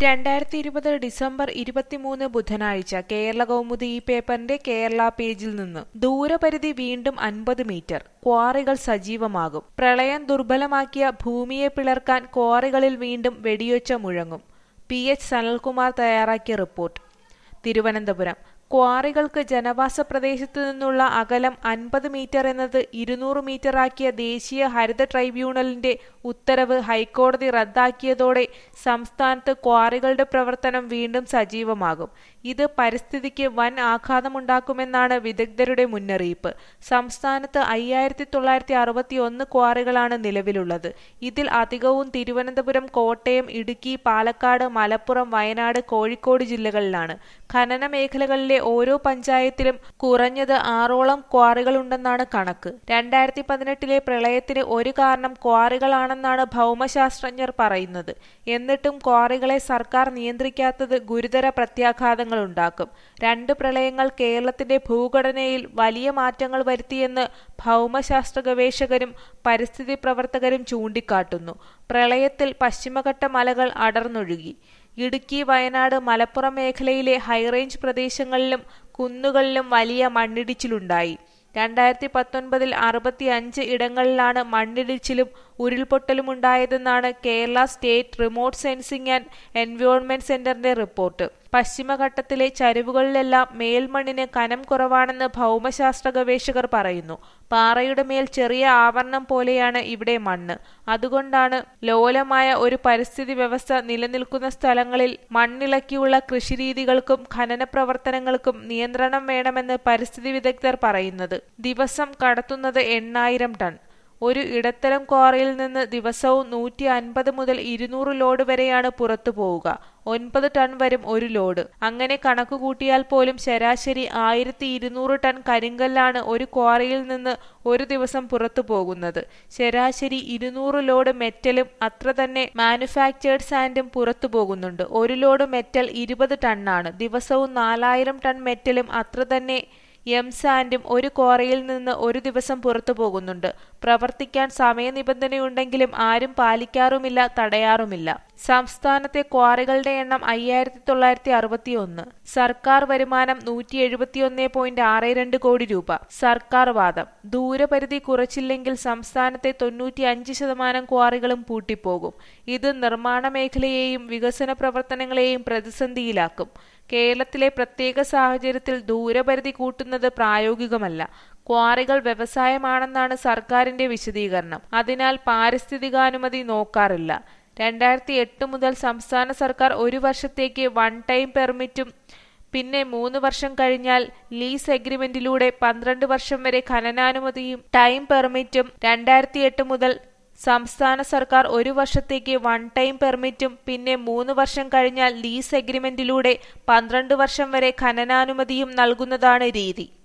രണ്ടായിരത്തി ഇരുപത് ഡിസംബർ ഇരുപത്തിമൂന്ന് ബുധനാഴ്ച കേരള കൗമുദി ഈ പേപ്പറിന്റെ കേരള പേജിൽ നിന്ന് ദൂരപരിധി വീണ്ടും അൻപത് മീറ്റർ ക്വാറികൾ സജീവമാകും പ്രളയം ദുർബലമാക്കിയ ഭൂമിയെ പിളർക്കാൻ ക്വാറികളിൽ വീണ്ടും വെടിയൊച്ച മുഴങ്ങും പി എച്ച് സനൽകുമാർ തയ്യാറാക്കിയ റിപ്പോർട്ട് തിരുവനന്തപുരം ക്വാറികൾക്ക് ജനവാസ പ്രദേശത്തു നിന്നുള്ള അകലം അൻപത് മീറ്റർ എന്നത് ഇരുന്നൂറ് മീറ്ററാക്കിയ ദേശീയ ഹരിത ട്രൈബ്യൂണലിന്റെ ഉത്തരവ് ഹൈക്കോടതി റദ്ദാക്കിയതോടെ സംസ്ഥാനത്ത് ക്വാറികളുടെ പ്രവർത്തനം വീണ്ടും സജീവമാകും ഇത് പരിസ്ഥിതിക്ക് വൻ ആഘാതമുണ്ടാക്കുമെന്നാണ് വിദഗ്ധരുടെ മുന്നറിയിപ്പ് സംസ്ഥാനത്ത് അയ്യായിരത്തി തൊള്ളായിരത്തി അറുപത്തി ഒന്ന് ക്വാറികളാണ് നിലവിലുള്ളത് ഇതിൽ അധികവും തിരുവനന്തപുരം കോട്ടയം ഇടുക്കി പാലക്കാട് മലപ്പുറം വയനാട് കോഴിക്കോട് ജില്ലകളിലാണ് ഖനന മേഖലകളിലെ ഓരോ പഞ്ചായത്തിലും കുറഞ്ഞത് ആറോളം ക്വാറികളുണ്ടെന്നാണ് കണക്ക് രണ്ടായിരത്തി പതിനെട്ടിലെ പ്രളയത്തിന് ഒരു കാരണം ക്വാറികളാണെന്നാണ് ഭൗമശാസ്ത്രജ്ഞർ പറയുന്നത് എന്നിട്ടും ക്വാറികളെ സർക്കാർ നിയന്ത്രിക്കാത്തത് ഗുരുതര പ്രത്യാഘാതങ്ങളുണ്ടാക്കും രണ്ട് പ്രളയങ്ങൾ കേരളത്തിന്റെ ഭൂഘടനയിൽ വലിയ മാറ്റങ്ങൾ വരുത്തിയെന്ന് ഭൗമശാസ്ത്ര ഗവേഷകരും പരിസ്ഥിതി പ്രവർത്തകരും ചൂണ്ടിക്കാട്ടുന്നു പ്രളയത്തിൽ പശ്ചിമഘട്ട മലകൾ അടർന്നൊഴുകി ഇടുക്കി വയനാട് മലപ്പുറം മേഖലയിലെ ഹൈറേഞ്ച് പ്രദേശങ്ങളിലും കുന്നുകളിലും വലിയ മണ്ണിടിച്ചിലുണ്ടായി രണ്ടായിരത്തി പത്തൊൻപതിൽ അറുപത്തി അഞ്ച് ഇടങ്ങളിലാണ് മണ്ണിടിച്ചിലും ഉരുൾപൊട്ടലും ഉണ്ടായതെന്നാണ് Kerala state remote sensing and environment സെന്ററിന്റെ റിപ്പോർട്ട് പശ്ചിമഘട്ടത്തിലെ ചരിവുകളിലെല്ലാം മേൽമണ്ണിന് കനം കുറവാണെന്ന് ഭൗമശാസ്ത്ര ഗവേഷകർ പറയുന്നു പാറയുടെ മേൽ ചെറിയ ആവരണം പോലെയാണ് ഇവിടെ മണ്ണ് അതുകൊണ്ടാണ് ലോലമായ ഒരു പരിസ്ഥിതി വ്യവസ്ഥ നിലനിൽക്കുന്ന സ്ഥലങ്ങളിൽ മണ്ണിളക്കിയുള്ള കൃഷിരീതികൾക്കും ഖനന പ്രവർത്തനങ്ങൾക്കും നിയന്ത്രണം വേണമെന്ന് പരിസ്ഥിതി വിദഗ്ധർ പറയുന്നത് ദിവസം കടത്തുന്നത് എണ്ണായിരം ടൺ ഒരു ഇടത്തരം ക്വാറിയിൽ നിന്ന് ദിവസവും നൂറ്റി അൻപത് മുതൽ ഇരുന്നൂറ് ലോഡ് വരെയാണ് പുറത്തു പോവുക ഒൻപത് ടൺ വരും ഒരു ലോഡ് അങ്ങനെ കണക്ക് കൂട്ടിയാൽ പോലും ശരാശരി ആയിരത്തി ഇരുന്നൂറ് ടൺ കരിങ്കല്ലാണ് ഒരു ക്വാറിയിൽ നിന്ന് ഒരു ദിവസം പുറത്തു പോകുന്നത് ശരാശരി ഇരുന്നൂറ് ലോഡ് മെറ്റലും അത്ര തന്നെ മാനുഫാക്ചേർഡ് സാൻഡും പുറത്തു പോകുന്നുണ്ട് ഒരു ലോഡ് മെറ്റൽ ഇരുപത് ടണ്ണാണ് ദിവസവും നാലായിരം ടൺ മെറ്റലും അത്ര തന്നെ എം സാൻഡും ഒരു ക്വാറിയിൽ നിന്ന് ഒരു ദിവസം പുറത്തു പോകുന്നുണ്ട് പ്രവർത്തിക്കാൻ സമയനിബന്ധനയുണ്ടെങ്കിലും ആരും പാലിക്കാറുമില്ല തടയാറുമില്ല സംസ്ഥാനത്തെ ക്വാറികളുടെ എണ്ണം അയ്യായിരത്തി തൊള്ളായിരത്തി അറുപത്തി ഒന്ന് സർക്കാർ വരുമാനം നൂറ്റി എഴുപത്തിയൊന്ന് പോയിന്റ് ആറ് രണ്ട് കോടി രൂപ സർക്കാർ വാദം ദൂരപരിധി കുറച്ചില്ലെങ്കിൽ സംസ്ഥാനത്തെ തൊണ്ണൂറ്റി അഞ്ച് ശതമാനം ക്വാറികളും പൂട്ടിപ്പോകും ഇത് നിർമ്മാണ മേഖലയെയും വികസന പ്രവർത്തനങ്ങളെയും പ്രതിസന്ധിയിലാക്കും കേരളത്തിലെ പ്രത്യേക സാഹചര്യത്തിൽ ദൂരപരിധി കൂട്ടുന്നത് പ്രായോഗികമല്ല ക്വാറികൾ വ്യവസായമാണെന്നാണ് സർക്കാരിന്റെ വിശദീകരണം അതിനാൽ പാരിസ്ഥിതികാനുമതി നോക്കാറില്ല രണ്ടായിരത്തി എട്ട് മുതൽ സംസ്ഥാന സർക്കാർ ഒരു വർഷത്തേക്ക് വൺ ടൈം പെർമിറ്റും പിന്നെ മൂന്ന് വർഷം കഴിഞ്ഞാൽ ലീസ് എഗ്രിമെന്റിലൂടെ പന്ത്രണ്ട് വർഷം വരെ ഖനനാനുമതിയും ടൈം പെർമിറ്റും രണ്ടായിരത്തി എട്ട് മുതൽ സംസ്ഥാന സർക്കാർ ഒരു വർഷത്തേക്ക് വൺ ടൈം പെർമിറ്റും പിന്നെ മൂന്ന് വർഷം കഴിഞ്ഞാൽ ലീസ് എഗ്രിമെന്റിലൂടെ പന്ത്രണ്ട് വർഷം വരെ ഖനനാനുമതിയും നൽകുന്നതാണ് രീതി